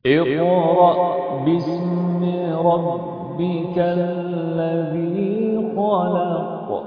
اقرأ باسم ربك الذي خلق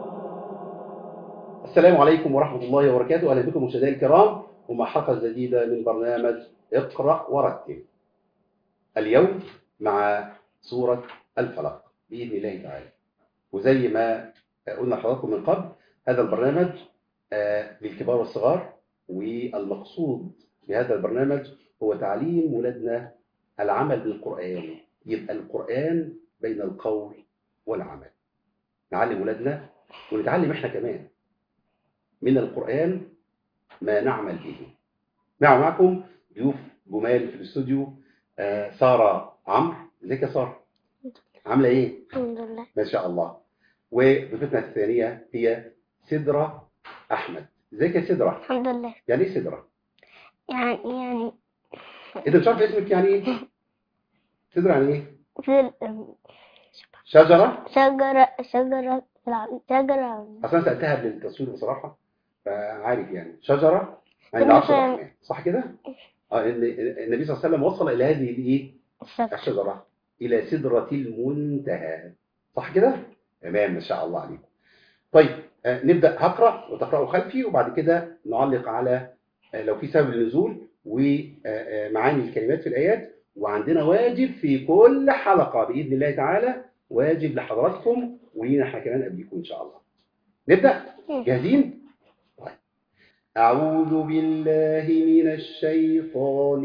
السلام عليكم ورحمة الله وبركاته أهلا بكم مشاهدينا الكرام ومع حلقة جديدة من برنامج اقرأ ورتل اليوم مع سورة الفلق بإذن الله تعالى وزي ما قلنا لحضراتكم من قبل هذا البرنامج آه، للكبار والصغار والمقصود بهذا البرنامج هو تعليم ولادنا العمل بالقرآن يبقى القرآن بين القول والعمل نعلم ولادنا ونتعلم احنا كمان من القرآن ما نعمل به معه معكم ضيوف جمال في الاستوديو آه، سارة عمرو ازيك يا سارة عاملة ايه الحمد لله ما شاء الله وضيفتنا الثانية هي سدرة أحمد ازيك يا سدرة الحمد لله يعني ايه سدرة يعني يعني انت مش عارف اسمك يعني ايه سدرة يعني ايه في ال- شجرة شجرة شجرة في الع- شجرة اصلا سألتها قبل التصوير بصراحة فعارف يعني شجرة عند أنا عرش فاهم. الرحمن صح كده اه إن النبي صلى الله عليه وسلم وصل الى هذه الايه الشجرة الشجرة إلى سدرة المنتهى صح كده؟ تمام ما شاء الله عليكم طيب آه، نبدأ هقرأ وتقرأوا خلفي وبعد كده نعلق على آه، لو في سبب النزول ومعاني الكلمات في الآيات وعندنا واجب في كل حلقة بإذن الله تعالى واجب لحضراتكم ولينا احنا كمان قبلكم إن شاء الله نبدأ جاهزين؟ طيب أعوذ بالله من الشيطان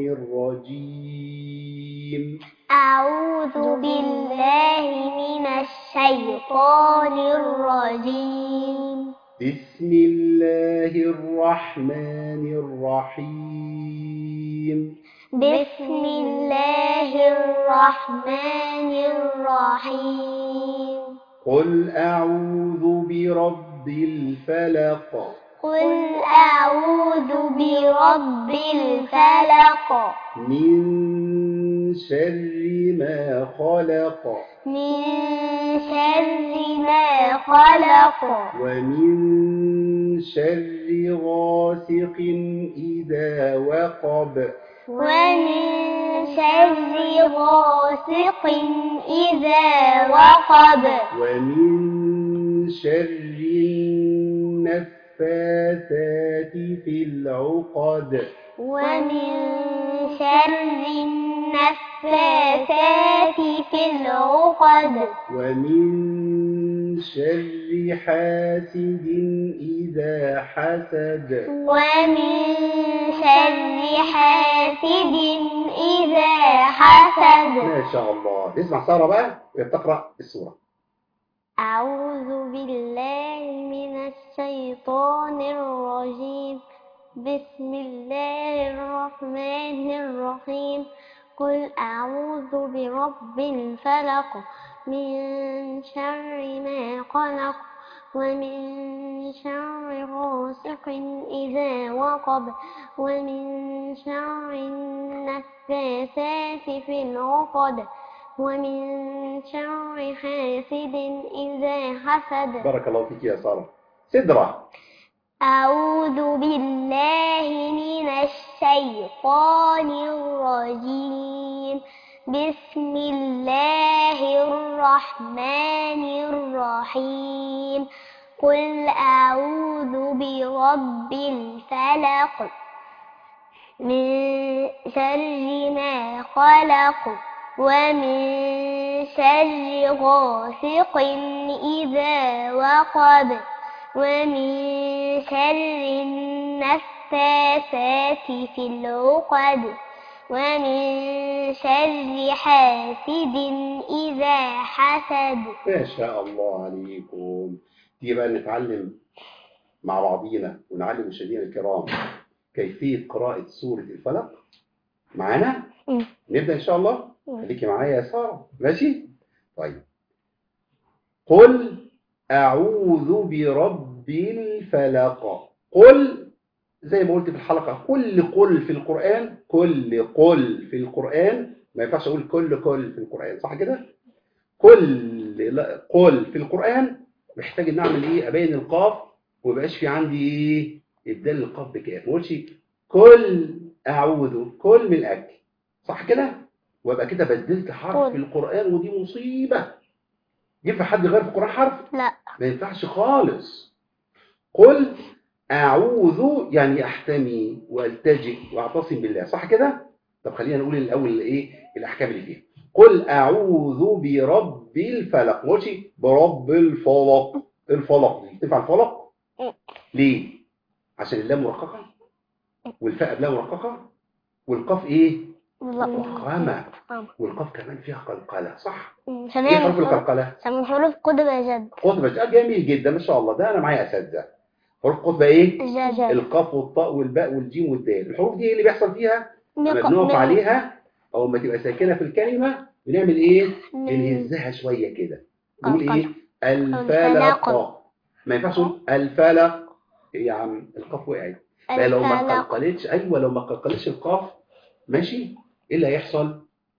الرجيم أعوذ بالله من الشيطان الرجيم بسم الله الرحمن الرحيم بسم الله الرحمن الرحيم قل أعوذ برب الفلق قل أعوذ برب الفلق من شر ما خلق من شر ما خلق ومن شر غاسق إذا وقب ومن شر غاسق إذا وقب ومن شر النفاثات في العقد ومن شر النفاثات في العقد ومن شر حاسد إذا حسد ومن شر حاسد إذا حسد ما شاء الله نسمع سارة بقى وهي بتقرأ السورة أعوذ بالله من الشيطان الرجيم بسم الله الرحمن الرحيم قل أعوذ برب الفلق من شر ما خلق ومن شر غاسق إذا وقب ومن شر النفاثات في العقد ومن شر حاسد إذا حسد بارك الله فيك يا سارة سدرة أعوذ بالله من الشيطان الرجيم بسم الله الرحمن الرحيم قل أعوذ برب الفلق من شر ما خلق ومن شر غاسق إذا وقب ومن شر النفاثات في العقد ومن شر حاسد إذا حسد ما شاء الله عليكم تيجي بقى نتعلم مع بعضينا ونعلم مشاهدينا الكرام كيفية قراءة سورة الفلق معانا مم. نبدأ إن شاء الله مم. خليكي معايا يا سارة ماشي طيب قل أعوذ برب الفلق قل زي ما قلت في الحلقة كل قل في القرآن كل قل في القرآن ما ينفعش أقول كل كل في القرآن صح كده كل لا- قل في القرآن محتاج ان اعمل ايه ابين القاف وما يبقاش في عندي ايه ابدال القاف بكاف ما اقولش كل اعوذ كل من الاكل صح كده وابقى كده بدلت حرف قل. في القرآن ودي مصيبة ينفع حد يغير في القرآن حرف لا ما ينفعش خالص قل أعوذ يعني أحتمي وألتجئ وأعتصم بالله صح كده طب خلينا نقول الأول إيه الأحكام اللي فيها قل أعوذ برب الفلق ما قلتش برب الفلق الفلق دي تنفع الفلق ليه عشان اللام مرققة والفاء قبلها مرققة والقاف إيه لا مفخمة والقاف كمان فيها قلقلة صح عشان إيه هي حرف من حروف- القلقلة عشان من حروف قطب جد قطبة آه، جميل جدا ما شاء الله ده أنا معايا أساتذة حروف قطبة إيه جد القاف والطاء والباء والجيم والدال الحروف دي ايه اللي بيحصل فيها لما مق- بنقف من- عليها او ما تبقى ساكنه في الكلمه بنعمل ايه من- بنهزها شويه كده نقول قلقلة. ايه الفلق الفلق. ما ينفعش نقول الفلق ايه يا عم القاف وقعت بقى لو ما الفلق. قلقلتش ايوه لو ما قلقلتش القاف ماشي ايه اللي هيحصل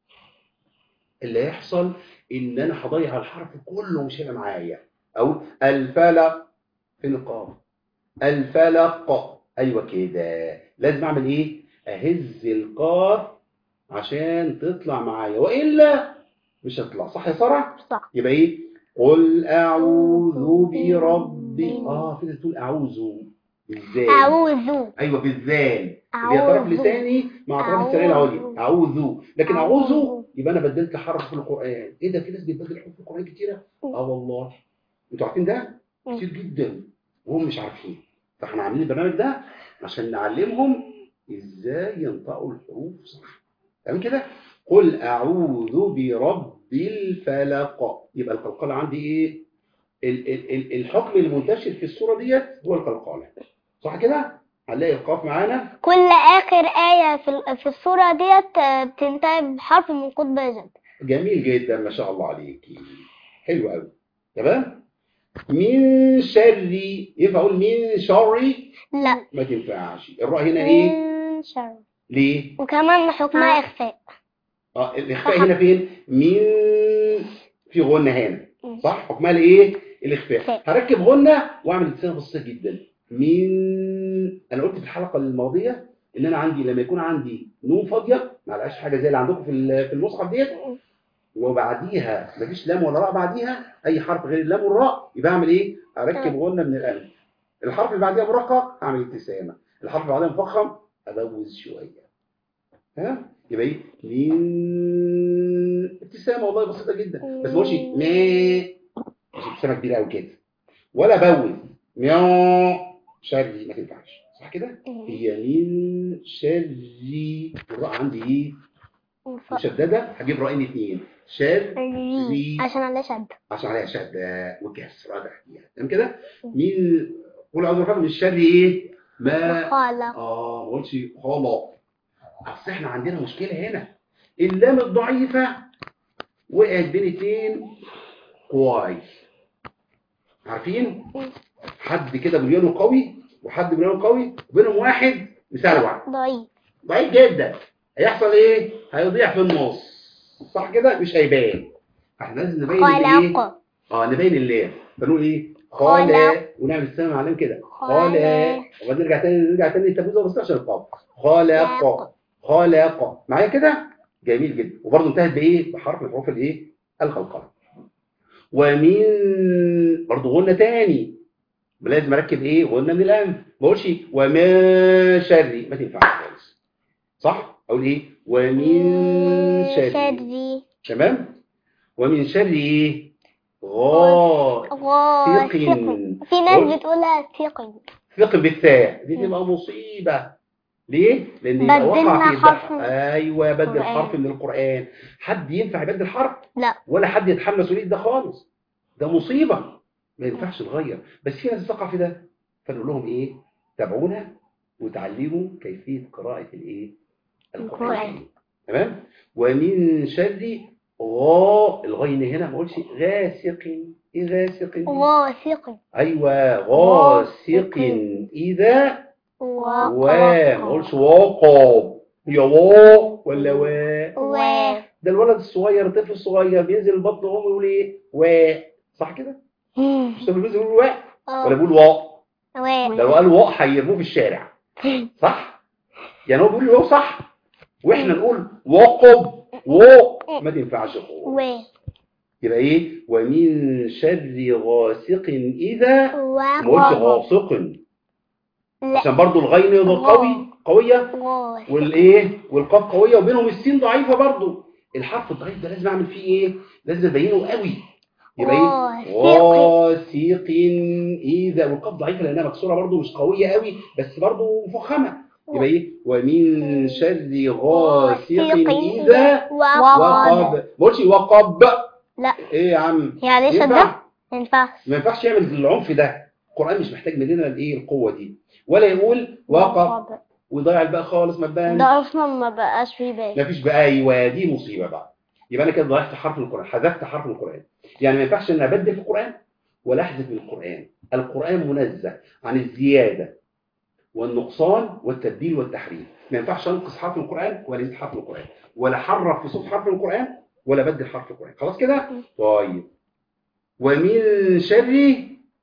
اللي هيحصل ان انا هضيع الحرف كله مش هيبقى معايا او الفلق فين القاف الفلق ايوه كده لازم اعمل ايه اهز القاف عشان تطلع معايا والا مش هتطلع صح يا ساره صح يبقى ايه قل اعوذ برب اه كده تقول اعوذ ازاي أعوذ ايوه بالذال اللي هي طرف أعوذ. لساني مع طرف أعوذ. السرير العلوي اعوذ لكن اعوذ أعوذ. يبقى انا بدلت حرف في القران ايه ده في ناس بتبدل حروف في القران كتيره مم. اه والله انتوا عارفين ده مم. كتير جدا وهم مش عارفين فاحنا عاملين البرنامج ده عشان نعلمهم ازاي ينطقوا الحروف صح تمام كده قل اعوذ برب الفلق يبقى القلقله عندي ايه ال- ال- ال- الحكم المنتشر في الصوره ديت هو القلقله صح كده هنلاقي القاف معانا كل آخر آية في ال- في السورة ديت آه، بتنتهي بحرف من قطب جد جميل جدا ما شاء الله عليكي حلو قوي تمام من شر ينفع اقول من شر لا ما تنفعش الراء هنا ايه من شر ليه وكمان حكمها إخفاء اه الاخفاء هنا فين من في غنه هنا مم. صح حكمها الايه الاخفاء إخفاء. هركب غنه واعمل لسانه بسيط جدا من انا قلت في الحلقه الماضيه ان انا عندي لما يكون عندي نون فاضيه ما لقاش حاجه زي اللي عندكم في ال- في المصحف ديت وبعديها مفيش لام ولا راء بعديها اي حرف غير اللام والراء يبقى اعمل ايه اركب غنه من الالف الحرف اللي بعديها مرقق اعمل ابتسامه الحرف اللي بعديها مفخم ابوز شويه ها يبقى ايه من ابتسامه والله بسيطه جدا بس ما اقولش ما مش ابتسامه كبيره قوي كده ولا بوز مياو شري ما تنفعش صح كده هي من شري الراء عندي ايه مشدده هجيب راءين اثنين شر ري عشان عليها شد عشان عليها شده وكسره تحتيها تمام كده مين قول اعوذ بالله من الشر ايه ما خالق اه ما قلتش خلق اصل احنا عندنا مشكله هنا اللام الضعيفه وقعت بين اتنين قواي عارفين حد كده بنيانه قوي وحد بنيانه قوي وبينهم واحد مسروع ضعيف ضعيف جدا هيحصل ايه هيضيع في النص صح كده مش هيبان احنا لازم نبين الايه خلق اه نبين اللام فنقول ايه خلق. خالق ونعمل السلام عليهم كده خالق خالق. وبعدين نرجع تاني نرجع تاني التفويض بس عشان القاف خالق خالق معايا كده جميل جدا وبرضه انتهت بايه بحرف من حروف الايه القلقله ومن برضه غنه تاني لازم اركب ايه غنه من الانف ما اقولش وما شري ما تنفعش خالص صح اقول ايه ومن شري شري تمام ومن شر ايه غا غاثق ثقل. في ناس بتقولها ثقل ثقل بالثاء دي تبقى مصيبة ليه؟ لأن يبقى بدلنا وقع في حرف البحر. أيوة بدل القرآن. حرف من القرآن حد ينفع يبدل حرف؟ لا ولا حد يتحمل مسؤولية ده خالص ده مصيبة ما ينفعش نغير بس في ناس تقع في ده فنقول لهم إيه؟ تابعونا وتعلموا كيفية قراءة الإيه؟ القرآن القرآن. تمام؟ ومن شر غا الغين هنا ما اقولش غاسق ايه غاسق دي؟ واثق ايوه غاسق اذا و و ما اقولش واقع هي وا ولا وا و ده الولد الصغير الطفل الصغير بينزل بطن امه يقول ايه وا صح كده مش طفل بينزل يقول وا ولا بيقول وا و ده لو قال وا هيرموه في الشارع صح يعني هو بيقول وا صح واحنا نقول وقب و ما تنفعش خالص و يبقى ايه ومن شر غاسق اذا و ما قلتش غاسق لا عشان برضو الغين يبقى قوي قويه غاص والايه والقاف قويه وبينهم السين ضعيفه برضو الحرف الضعيف ده لازم اعمل فيه ايه لازم ابينه قوي يبقى ايه غاسق اذا والقاف ضعيفه لانها مكسوره برضو مش قويه قوي بس برضو مفخمه يبقى ايه ومن شر غاسق اذا وقب ما قلتش وقب لا ايه يا عم يعني ايش ينفع؟ ده؟ ما ينفعش ما ينفعش يعمل العنف ده القران مش محتاج مننا الايه القوه دي ولا يقول وقب ويضيع الباء خالص ما تبان ده اصلا ما بقاش فيه باقي ما فيش بقى ايوه دي مصيبه بقى يبقى انا كده ضيعت حرف من القران حذفت حرف من القران يعني ما ينفعش ان ابدل في القران ولا احذف من القران القران منزه عن الزياده والنقصان والتبديل والتحريف ما ينفعش انقص حرف من القران ولا ازيد حرف من القران ولا حرف في صوت حرف من القران ولا بدل حرف من القران خلاص كده طيب ومن شر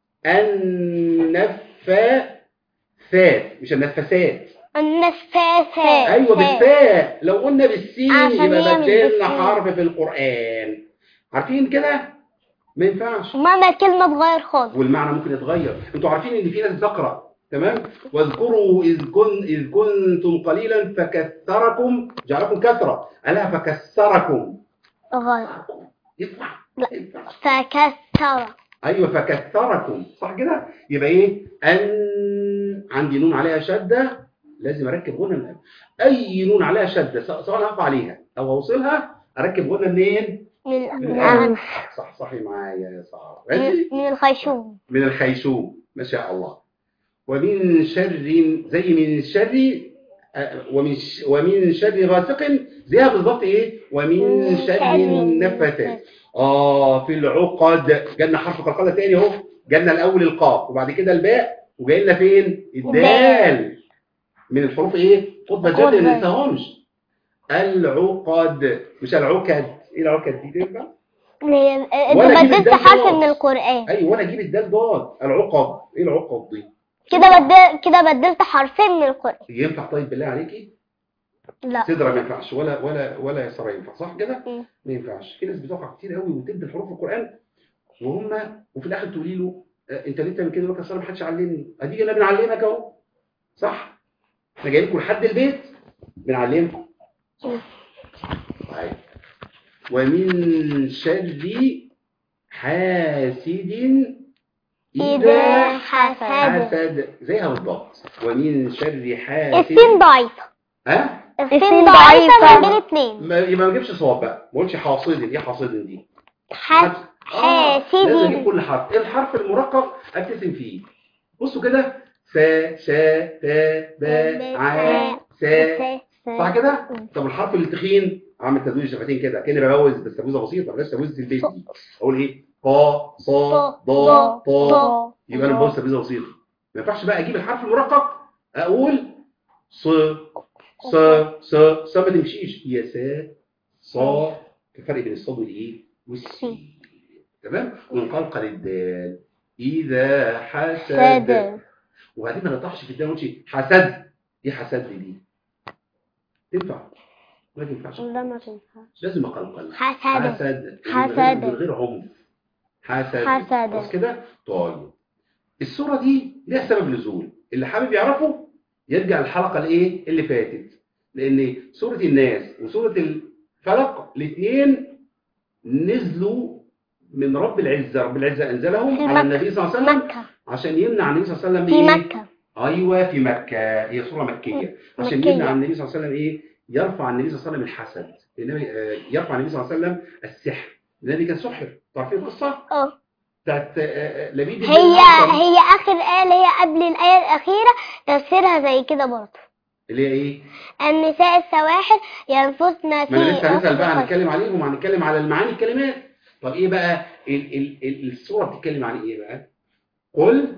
النفاثات مش النفاسات النفاثات ايوه بالفاء لو قلنا بالسين عشان يبقى هي مش بدلنا بالسين. حرف في القران عارفين كده ما ينفعش معنى الكلمة اتغير خالص والمعنى ممكن يتغير انتوا عارفين ان في ناس بتقرا تمام واذكروا اذ كن اذ كنتم قليلا فكثركم جعلكم كثره الا فكثركم غير ينفع لا. ينفع فكثر ايوه فكثركم صح كده يبقى ايه ان عندي نون عليها شده لازم اركب غنى من اي نون عليها شده سواء سواء اقف عليها او اوصلها اركب غنى منين من من من الأنف. صح صحي معايا يا ساره ماشي من الخيشوم من الخيشوم ما شاء الله ومن شر زي من شر آه، ومن ش- ومن شر غاسق زيها بالظبط ايه ومن شر النفاثات اه في العقد جالنا حرف قلقله تاني اهو جالنا الاول القاف وبعد كده الباء وجاي لنا فين الدال من الحروف ايه خد بالك خد ما بالك. ننساهمش العقد مش العقد ايه العقد دي تنفع هي- ولا انت أجيب بدلت الدال حرف خلاص. من القرآن ايوه وانا اجيب الدال ضاد العقد ايه العقد دي كده بدل كده بدلت حرفين من القرآن ينفع طيب بالله عليكي لا صدرة ما ينفعش ولا ولا ولا يسرى ينفع صح كده مم. ما ينفعش في ناس بتقع كتير قوي وتبدل حروف القران وهم وفي الاخر تقولي له آه، انت ليه بتعمل كده يقول لك اصل أنا ما حدش علمني اديك انا بنعلمك اهو صح احنا جايين لكم لحد البيت بنعلمكم مم. طيب ومن شر حاسد إذا حسد حسد زيها بالضبط ومن شر حاسد السين ضعيفة ها السين ضعيفة ما بين اتنين ما يبقى ما اجيبش صواب بقى ما اقولش حاصد ايه حاصد دي حس آه، حاسد. لازم اجيب كل حرف ايه الحرف المرقق ابتسم فيه بصوا كده سا شا تا با ع سا صح كده طب الحرف التخين عامل تزويد شفتين كده كاني ببوز بس تبويزه بسيطه بلاش تبويزه البيت دي اقول ايه قا صا ضا طا يبقى انا ببوز تبويزه بسيطه ما ينفعش بقى اجيب الحرف المرقق اقول ص ص ص ص ما تمشيش يا سا صا الفرق بين الصاد والايه والسين تمام ونقلقل الدال اذا حسد حسد وبعدين ما نقطعش في الدال ونقولش حسد ايه حسد دي تنفع ما تنفعش لا ما تنفعش لازم اقلقل حسد حسد حسد. من غير عنف حسد حسد. خلاص كده طيب الصوره دي ليها سبب نزول اللي حابب يعرفه يرجع الحلقه الايه اللي فاتت لان سوره الناس وسوره الفلق الاثنين نزلوا من رب العزه رب العزه انزلهم في على مكة. النبي صلى الله عليه وسلم مكة عشان يمنع النبي صلى الله عليه وسلم في ايه مكة ايوه في مكه هي سوره مكيه عشان مكية. يمنع النبي صلى الله عليه وسلم ايه يرفع النبي صلى الله عليه وسلم الحسد النبي آه، يرفع النبي صلى الله عليه وسلم السحر النبي كان سحر تعرفين القصه اه بتاعت آه، آه، لبيد بن هي الأعصم؟ هي اخر آية اللي هي قبل الآية الأخيرة تفسيرها زي كده برضه اللي هي ايه النساء السواحل ينفسن ما في انا لسه هنسال بقى أصل هنتكلم عليهم وهنتكلم على المعاني الكلمات طب ايه بقى ال ال ال السوره بتتكلم عن ايه بقى قل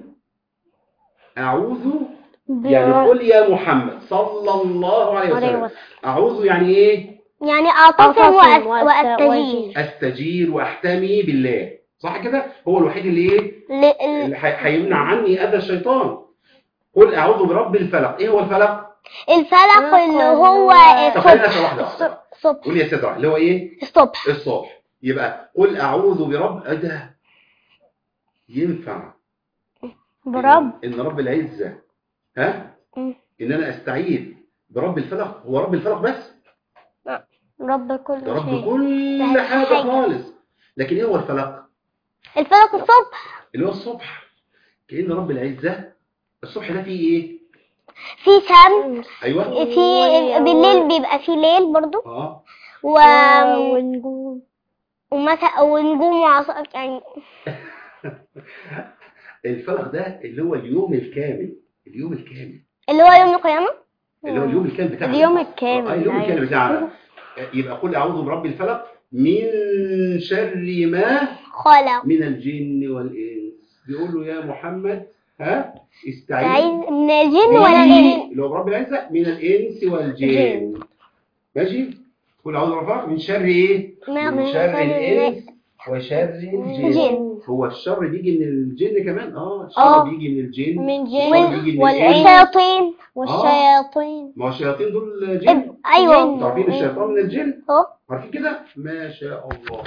اعوذ يعني قل يا محمد صلى الله عليه وسلم اعوذ يعني ايه يعني أعتصم أعتصم وأس- وأست- وأستجيب استجير واحتمي بالله صح كده هو الوحيد اللي ايه ل- اللي هي- هيمنع عني اذى الشيطان قل اعوذ برب الفلق ايه هو الفلق الفلق اللي هو طب خلينا الصبح نسأل واحدة واحدة الصبح قول يا سيدرا اللي هو ايه الصبح الصبح يبقى قل اعوذ برب ايه ده ينفع برب ان رب العزة ها مم. ان انا استعيذ برب الفلق هو رب الفلق بس رب كل ده رب شيء كل ده حاجة حاجة. خالص لكن ايه هو الفلق الفلق الصبح اللي هو الصبح كأن رب العزة الصبح ده فيه ايه في شمس ايوه في بالليل بيبقى في ليل برضو اه و... ونجوم ومثلا ونجوم وعصا يعني الفلق ده اللي هو اليوم الكامل اليوم الكامل اللي هو يوم القيامة اللي هو اليوم الكامل بتاعنا اليوم الكامل، آه، اليوم أيوة. الكامل بتاعنا يبقى قل اعوذ برب الفلق من شر ما خلق من الجن والانس بيقول له يا محمد ها استعيذ عايز من الجن ولا من- الإنس اللي هو برب العزة من الانس والجن ماشي قل اعوذ برب الفلق من شر ايه من شر الانس وشر الجن الجن هو الشر بيجي من الجن كمان اه الشر آه. بيجي من الجن من والشر جن بيجي من والإنس. الانس والشياطين والشياطين ما هو الشياطين دول جن ايوه انتوا عارفين الشيطان من الجن اهو عارفين كده ما شاء الله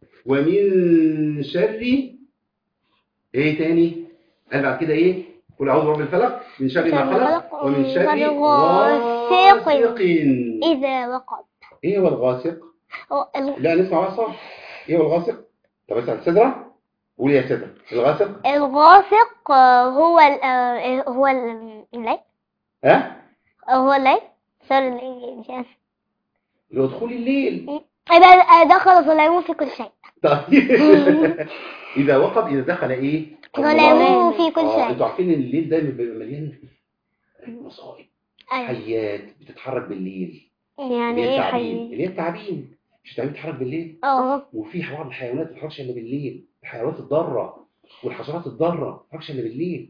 ومن شر ايه تاني قال بعد كده ايه قل اعوذ برب الفلق من شر ما شر خلق خلق ومن ومن شر شر غاسق غاسق اذا وقب ايه هو الغاسق هو ال- لا نسمع بقى صح ايه هو الغاسق طب اسال سدرة قولي يا سدرة الغاسق الغاسق آه، هو ال- آه، هو ال- الليل ها هو الليل صار الليل مش عارف. اللي هو دخول الليل يبقى دخل ظلام في كل شيء طيب اذا وقب اذا دخل ايه ظلام في كل اه شيء انتوا عارفين ان الليل دايما بيبقى مليان مصائب أيوة. حيات بتتحرك بالليل يعني اللي هي ايه التعابين حي اللي هي التعابين مش التعابين بتتحرك بالليل اه وفي بعض الحيوانات ما بتتحركش الا بالليل الحيوانات الضاره والحشرات الضاره ما بتتحركش الا بالليل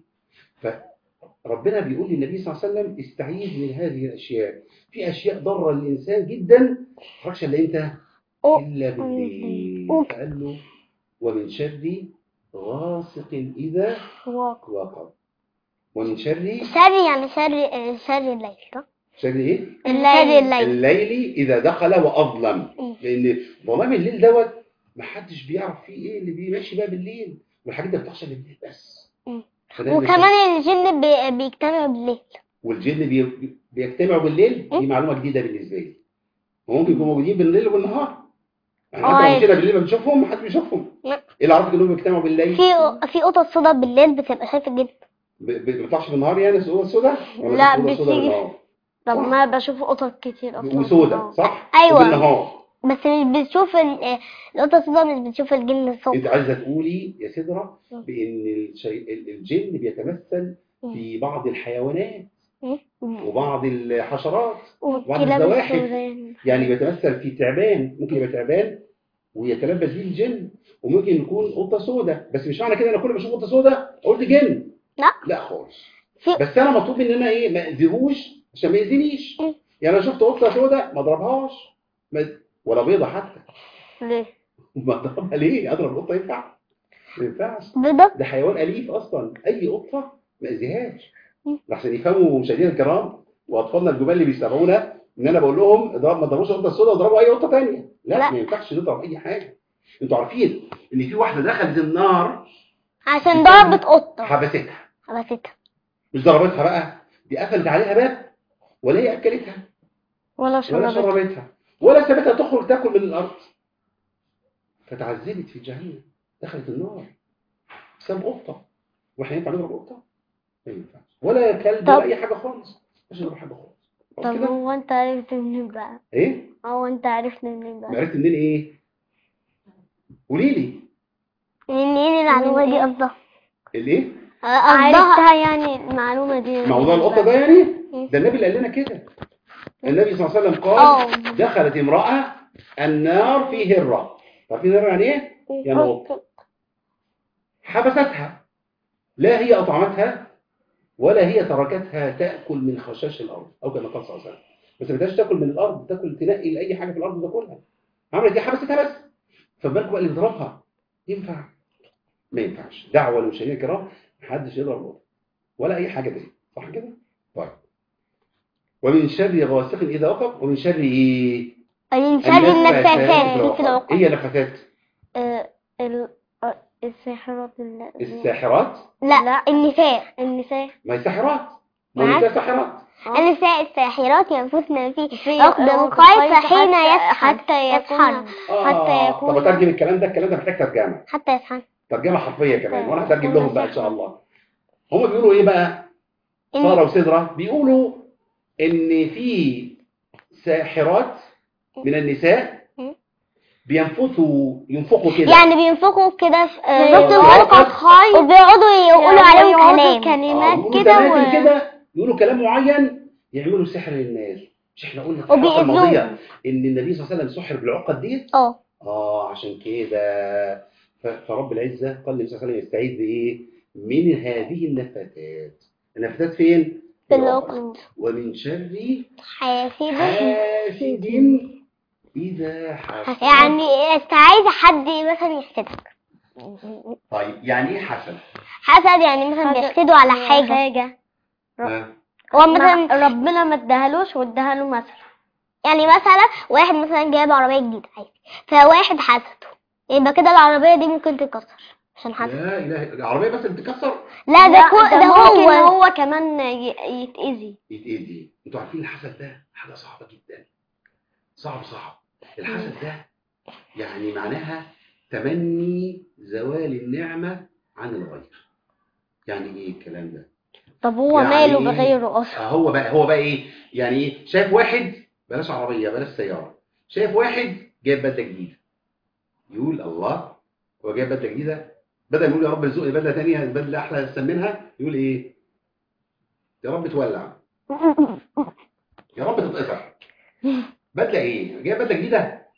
فربنا بيقول للنبي صلى الله عليه وسلم استعيذ من هذه الاشياء في اشياء ضاره للانسان جدا ما بتتحركش الا امتى أوه. الا بالليل أوه. فقال له ومن شر غاسق اذا واقع وقب ومن شر شر يعني شر شر الليل صح؟ شر ايه شر الليل الليل اذا دخل واظلم مم. لان ظلام الليل دوت ما حدش بيعرف فيه ايه اللي بيمشي بقى بالليل والحاجات دي بتحصل بالليل بس مم. فده اللي وكمان الجن بي- بيجتمع بالليل والجن بي... بيجتمعوا بالليل دي معلومه جديده بالنسبه لي هم ممكن يكونوا موجودين بالليل وبالنهار يعني آه، حتى لو عادي. كده بالليل ما بنشوفهم ما حد بيشوفهم لا. ايه اللي عرفك انهم بيجتمعوا بالليل في في قطط صدى بالليل بتبقى شايف الجن ب... ب... ما بيطلعش بالنهار يعني سودا سودا ولا لا، سودا سودا بتيجي- بالنهار؟ طب ما بشوف قطط كتير اصلا وسودا صح أيوة. وبالنهار بس مش بتشوف ال- القطط صدى مش بتشوف الجن الصبح انت عايزه تقولي يا سدره مم. بان الشيء ال- الجن بيتمثل في بعض الحيوانات مم. وبعض الحشرات والكلاب الزواحف. السوداء يعني بيتمثل في تعبان ممكن يبقى تعبان ويتلبس بيه الجن وممكن يكون قطه سوداء بس مش معنى كده انا كل ما اشوف قطه سوداء قلت جن لا. لا خالص في- بس انا مطلوب ان انا ايه ما اذيهوش عشان ما يأذينيش مم. يعني انا شفت قطه سوداء ما اضربهاش ما- ولا بيضه حتى ليه ما اضربها ليه اضرب قطه ينفع ما ينفعش بالظبط ده حيوان أليف أصلا أي قطة ما أذيهاش مم. لحسن يفهموا مشاهدينا الكرام وأطفالنا الجمال اللي بيستمعونا إن أنا بقول لهم اضرب ما تضربوش القطة السوداء واضربوا أي قطة تانية لا, لا. ما ينفعش نضرب أي حاجة أنتوا عارفين إن في واحدة دخلت النار عشان ضربت قطة حبستها حبستها مش ضربتها بقى دي قفلت عليها باب ولا هي أكلتها ولا ولا شربت شربتها ولا سابتها تخرج تاكل من الأرض فتعذبت في جهنم دخلت النار بسبب قطة واحنا ينفع نضرب قطة؟ ما ينفعش ولا كلب طب- ولا أي حاجة خالص مش نضرب حاجة خالص طب خلاص كده هو انت عرفت منين بقى إيه؟ هو انت عرفت منين بقى عرفت منين إيه؟ قولي لي منين المعلومة دي قصدها الإيه؟ قصدها عرفتها يعني المعلومة دي موضوع منين القطة بقى؟ ده يعني ده النبي اللي قال لنا كده النبي صلى الله عليه وسلم قال اه دخلت امرأة النار في هرة عارفين هرة يعني إيه؟ يعني قطة حبستها لا هي أطعمتها ولا هي تركتها تأكل من خشاش الأرض أو كما قال صلى الله عليه وسلم بس ما بدهاش تاكل من الأرض تاكل تنقي لأي حاجة في الأرض تاكلها عملت ايه حبستها بس فبالك بقى اللي يضربها ينفع ما ينفعش دعوة للمشاهدين الكرام محدش يضرب القطة ولا أي حاجة دي صح كده؟ طيب ومن شر غاسق اذا وقب ومن شر ايه ومن شر النفاثات في ايه العقد هي النفاثات آه، ال- آه، الساحرات ال- الساحرات لا النساء النساء ما هي ساحرات ما هي معاك؟ النساء ساحرات النساء الساحرات ينفثن في في عقد عقد القيس القيس حين حتى- يسحر حتى يسحر يكون- حتى آه. يكون- طب اترجم الكلام ده الكلام ده محتاج ترجمه حتى يسحر ترجمه حرفيه كمان حتى وانا هترجم يكون لهم بقى ان شاء سحرا. الله هم بيقولوا ايه بقى ساره وسدره بيقولوا ان في ساحرات من النساء م. بينفثوا ينفخوا كده يعني بينفخوا كده في زي نص الورقة. الورقة وبيقعدوا يقولوا عليهم كلام كلمات يقولوا كده كلام و... كده يقولوا كلام معين يعملوا سحر للناس مش احنا قلنا في الحلقه وبيأذوهم. الماضيه ان النبي صلى الله عليه وسلم سحر بالعقد ديت اه اه عشان كده ف- فرب العزه قال النبي صلى الله عليه وسلم يستعيذ بايه من هذه النفثات النفثات فين في العقد ومن شر حاسد حاسد اذا حسد يعني استعايز حد مثلا يحسدك طيب يعني ايه حسد حسد يعني مثلا حاجة- بيحسدوا على حاجة حاجة ها؟ هو مثلا مثلا ربنا ما ادهالوش واداها له مثلا يعني مثلا واحد مثلا جايب عربية جديدة عادي فواحد حسده يبقى كده العربية دي ممكن تتكسر عشان حسد لا اله العربيه بس اللي بتكسر لا ده كو ده ممكن هو هو كمان ي- يتأذي يتأذي انتوا عارفين الحسد ده حاجه صعبه جدا صعب صعب الحسد ده يعني معناها تمني زوال النعمه عن الغير يعني ايه الكلام ده طب هو يعني ماله إيه؟ بغيره اصلا آه هو بقى هو بقى ايه يعني ايه شايف واحد بلاش عربيه بلاش سياره شايف واحد جايب بدله جديده يقول الله هو جايب بدله جديده بدل ما يقول يا رب ارزقني بدله ثانيه بدله احلى احسن منها يقول ايه يا رب تولع يا رب تتقطع بدله ايه جايب بدله جديده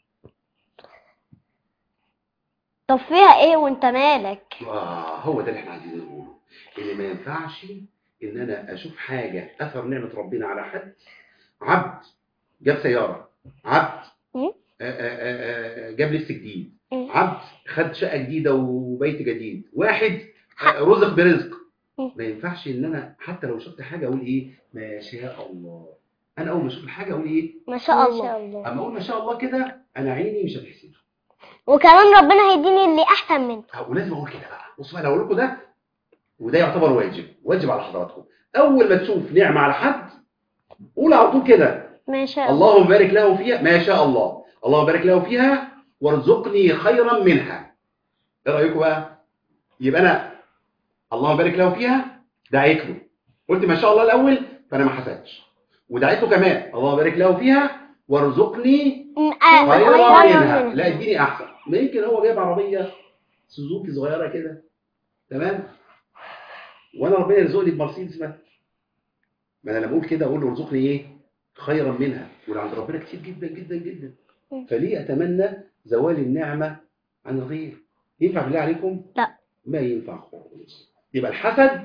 طب فيها ايه وانت مالك آه هو ده اللي احنا عايزين نقوله ان ما ينفعش ان انا اشوف حاجه اثر نعمه ربنا على حد عبد جاب سياره عبد مم. آه، آه، آه، آه، جاب لبس جديد مم. عبد خد شقه جديده وبيت جديد واحد آه، رزق برزق مم. ما ينفعش ان انا حتى لو شفت حاجه اقول ايه ما شاء الله انا اول ما اشوف الحاجه اقول ايه ما شاء ما الله شاء الله اما اقول ما شاء الله كده انا عيني مش هتحسده وكمان ربنا هيديني اللي احسن منه آه، ولازم اقول كده بقى بصوا انا اقول لكم ده وده يعتبر واجب واجب على حضراتكم اول ما تشوف نعمه على حد قول على طول كده ما شاء الله اللهم بارك له فيها ما شاء الله اللهم بارك له فيها وارزقني خيرا منها ايه رايكم بقى يبقى انا اللهم بارك له فيها دعيت له قلت ما شاء الله الاول فانا ما حسدتش ودعيت له كمان اللهم بارك له فيها وارزقني م- آه، خيرا خيراً منها منها. لا اديني احسن ما يمكن هو جايب عربيه سوزوكي صغيره كده تمام وانا ربنا يرزقني بمرسيدس مثلا ما انا لما اقول كده اقول له ارزقني ايه خيرا منها واللي عند ربنا كتير جدا جدا جدا فليه اتمنى زوال النعمه عن الغير ينفع بالله عليكم لا. ما ينفع خالص يبقى الحسد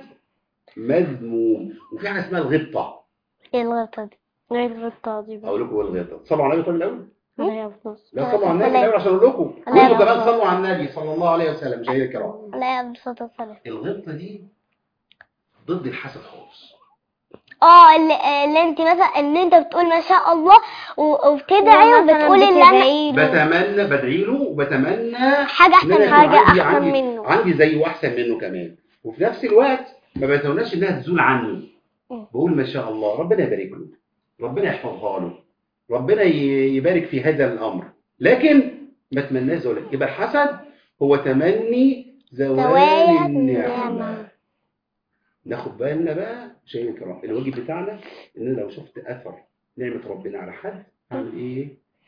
مذموم وفي حاجه اسمها الغبطه ايه الغلطة دي غير الغطاء دي بقى اقول لكم ايه الغبطه صلوا على النبي طيب الاول هي في نص لا صلوا على النبي لا. الاول عشان اقول لكم لا. وانتوا كمان صلوا على النبي صلى الله عليه وسلم مشاهدينا الكرام لا يا الصلاة والسلام الغبطه دي ضد الحسد خالص اه اللي, اللي انت مثلا ان انت بتقول ما شاء الله و- وبتدعي مثلاً وبتقولي اللي انا بتدعي له بتمنى بدعي له وبتمنى حاجة إن أنا احسن يكون حاجة عندي احسن عندي منه عندي زيه واحسن منه كمان وفي نفس الوقت ما بتمناش انها تزول عني مم. بقول ما شاء الله ربنا يبارك له ربنا يحفظها له ربنا ي- يبارك في هذا الامر لكن ما اتمناش زوال يبقى الحسد هو تمني زوال زوال النعمه النعمة. ناخد بالنا بقى مشاهدينا الكرام الواجب بتاعنا ان أنا لو شفت اثر نعمه ربنا على حد اعمل ايه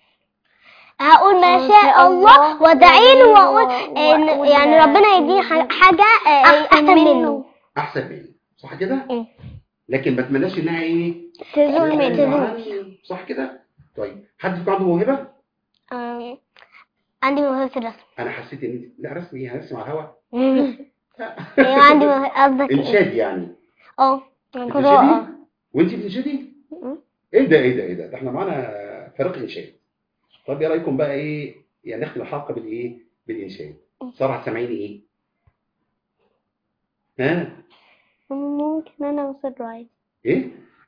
هقول ما شاء الله وادعي له واقول إن يعني ربنا يديني ح- حاجة آه، احسن منه احسن مني صح كده إيه. لكن ما اتمناش انها ايه تزول تزول منه عني. صح كده طيب حد فيكم عنده موهبه آم، عندي موهبة الرسم انا حسيت ان انت لا رسم ايه هنرسم على الهواء ايوه عندي موهبة قصدك ايه انشاد يعني اه بتنشدي وانت بتنشدي مم. ايه ده ايه ده ايه ده ده احنا معانا فريق انشاد طب ايه رايكم بقى ايه يعني نختم الحلقه بالايه بالانشاد صراحه سامعيني ايه ها ممكن انا وصل رايت ايه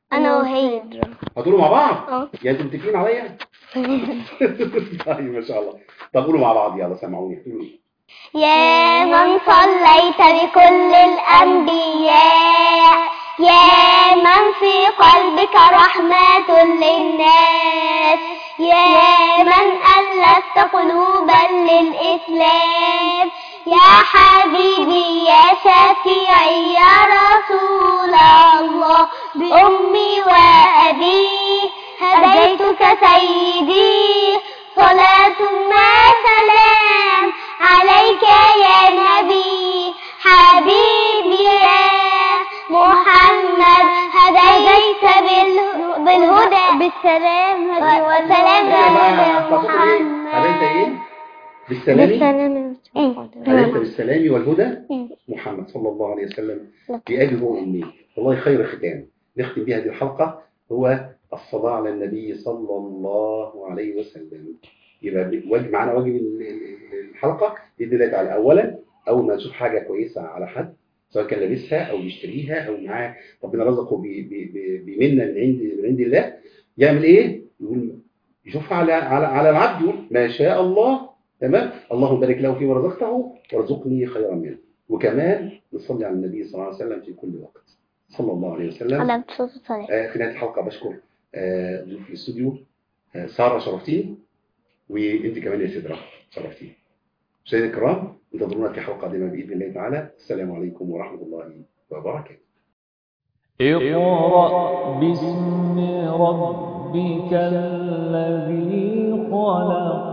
انا وهي هتقولوا مع بعض اه يا انتوا متفقين عليا طيب ما شاء الله طب قولوا مع بعض يلا سمعوني تقولوا ايه يا من صليت بكل الأنبياء يا من في قلبك رحمة للناس يا من ألفت قلوبا للإسلام يا حبيبي يا شفيعي يا رسول الله بأمي وأبي هديتك سيدي صلاة ما سلام عليك يا نبي حبيبي يا محمد هديت بال- بالهدى بالسلام وسلام يا جماعة يا تقول ايه هديت ايه بالسلام هديت بالسلام والهدى مم. محمد صلى الله عليه وسلم بأبي وأمي والله خير ختام نختم بها هذه الحلقة هو الصلاة على النبي صلى الله عليه وسلم يبقى واجب معانا واجب ال- ال- الحلقة بإذن الله تعالى أولا أول ما نشوف حاجة كويسة على حد سواء كان لابسها أو يشتريها أو معاه ربنا رزقه ب- ب- ب- بمنة من عند من عند الله يعمل إيه؟ يقول يشوفها على على على العبد يقول ما شاء الله تمام اللهم بارك له فيما رزقته وارزقني خيرا منه وكمان نصلي على النبي صلى الله عليه وسلم في كل وقت صلى الله عليه وسلم على بصوت الصلاة آه، في نهايه الحلقه بشكر آه، ضيوف الاستوديو آه، ساره شرفتيني وانت كمان يا سدره شرفتيني مشاهدينا الكرام انتظرونا في حلقه قادمه باذن الله تعالى السلام عليكم ورحمه الله وبركاته اقرأ باسم ربك الذي خلق